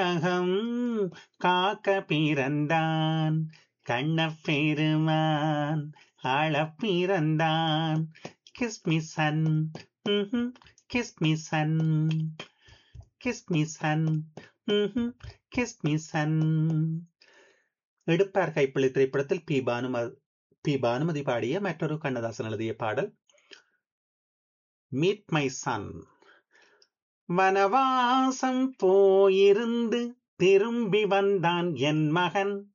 உலகம் காக்க பிறந்தான் கண்ணப்பெருமான் ஆள பிறந்தான் கிஸ்மிசன் கிஸ்மிசன் கிஸ்மிசன் கிஸ்மிசன் எடுப்பார் கைப்பிள்ளை திரைப்படத்தில் பி பானுமதி பி பானுமதி பாடிய மற்றொரு கண்ணதாசன் எழுதிய பாடல் மீட் மை சன் வனவாசம் போயிருந்து திரும்பி வந்தான் என் மகன்